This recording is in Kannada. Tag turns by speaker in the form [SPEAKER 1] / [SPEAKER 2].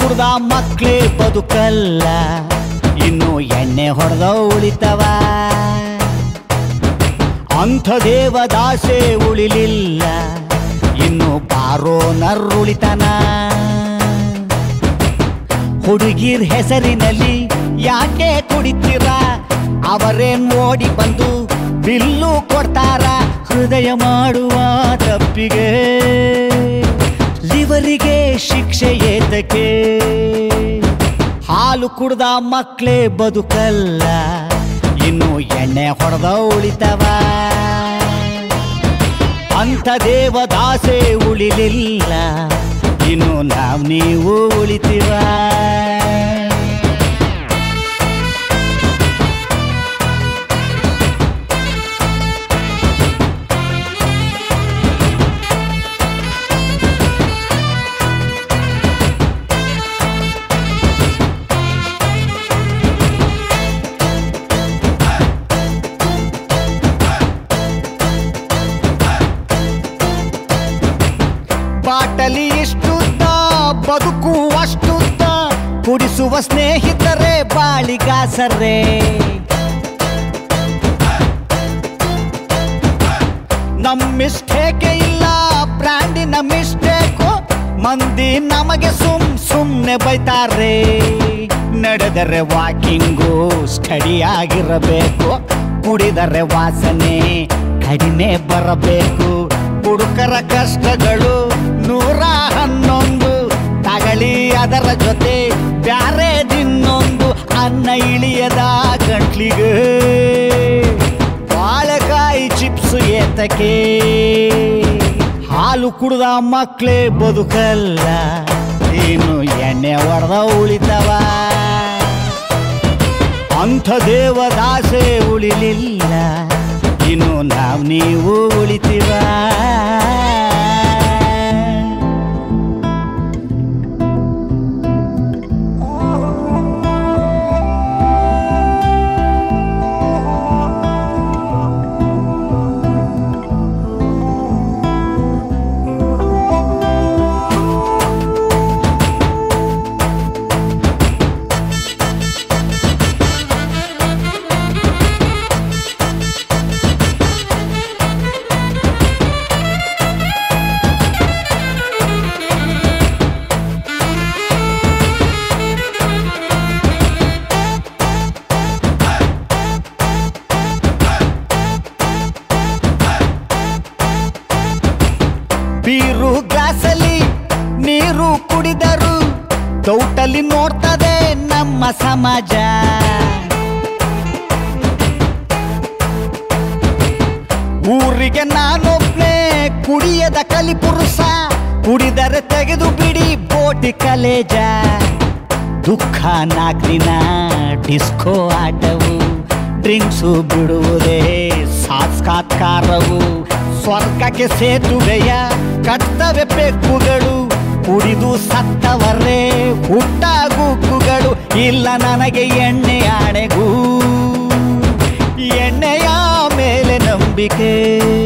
[SPEAKER 1] ಕುಡ್ದ ಮಕ್ಳೇ ಬದುಕಲ್ಲ ಇನ್ನು ಎಣ್ಣೆ ಹೊಡೆದ ಉಳಿತವ ಅಂಥ ದೇವದಾಸೆ ಉಳಿಲಿಲ್ಲ ಇನ್ನು ಬಾರೋ ನರ್ರುಳಿತನ ಹುಡುಗಿರ್ ಹೆಸರಿನಲ್ಲಿ ಯಾಕೆ ಕುಡಿತೀರ ಅವರೇನ್ ಓಡಿ ಬಂದು ಬಿಲ್ಲು ಕೊಡ್ತಾರ ಹೃದಯ ಮಾಡುವ ತಪ್ಪಿಗೆ ಲಿವರಿಗೆ ಶಿಕ್ಷೆ ಏತಕ್ಕೆ ಹಾಲು ಕುಡ್ದ ಮಕ್ಳೇ ಬದುಕಲ್ಲ ಇನ್ನು ಎಣ್ಣೆ ಹೊಡೆದ ಉಳಿತವ ಅಂಥ ದೇವದಾಸೆ ಉಳಿಲಿಲ್ಲ ಇನ್ನು ನಾವ್ ನೀವು ಉಳಿತೀವ ಬಾಟಲಿ ಇಷ್ಟುದ್ದ ಬದುಕು ಅಷ್ಟುದ್ದ ಕುಡಿಸುವ ಸ್ನೇಹಿತರೆ ಬಾಳಿಗಾಸರೇ ನಮ್ ಮಿಸ್ಟೇಕೆ ಇಲ್ಲ ಬ್ರ್ಯಾಂಡಿನ ಮಿಸ್ಟೇಕು ಮಂದಿ ನಮಗೆ ಸುಮ್ ಸುಮ್ನೆ ಬೈತಾರೆ ನಡೆದರೆ ವಾಕಿಂಗು ಸ್ಟಡಿ ಆಗಿರಬೇಕು ಕುಡಿದರೆ ವಾಸನೆ ಕಡಿಮೆ ಬರಬೇಕು ಹುಡುಕರ ಕಷ್ಟಗಳು ನೂರ ಹನ್ನೊಂದು ತಗಳಿ ಅದರ ಜೊತೆ ಬ್ಯಾರೆ ದಿನ್ನೊಂದು ಅನ್ನ ಇಳಿಯದ ಗಂಟ್ಲಿಗೆ ಬಾಳೆಕಾಯಿ ಚಿಪ್ಸ್ ಏತಕ್ಕೆ ಹಾಲು ಕುಡ್ದ ಮಕ್ಳೇ ಬದುಕಲ್ಲ ಇನ್ನು ಎಣ್ಣೆ ಹೊಡೆದ ಉಳಿತವ ಅಂಥ ದೇವದಾಸೆ ಉಳಿಲಿಲ್ಲ ಇನ್ನು ನಾವ್ ನೀವು ಉಳಿತೀವ ಬೀರು ಗ್ಲಾಸಲ್ಲಿ ನೀರು ಕುಡಿದರು ದೌಟಲ್ಲಿ ನೋಡ್ತದೆ ನಮ್ಮ ಸಮಾಜ ಊರಿಗೆ ನಾನೊಬ್ನೇ ಕುಡಿಯದ ಕಲಿಪುರುಷ ಕುಡಿದರೆ ತೆಗೆದು ಬಿಡಿ ಬೋಟಿ ಕಲೇಜ ದುಃಖ ನಾಲ್ಕು ದಿನ ಡಿಸ್ಕೋ ಆಟವು ಡ್ರಿಂಕ್ಸು ಬಿಡುವುದೇ ಸಾಕ್ಷಾತ್ಕಾರವು ಸ್ವರ್ಗಕ್ಕೆ ಸೇತುವೆಯ ಕರ್ತವ್ಯ ಬೆಕ್ಕುಗಳು ಕುಡಿದು ಸತ್ತವರೇ ಹುಟ್ಟಾಗುಕ್ಕುಗಳು ಇಲ್ಲ ನನಗೆ ಎಣ್ಣೆ ಆಣೆಗೂ ಎಣ್ಣೆಯ ಮೇಲೆ ನಂಬಿಕೆ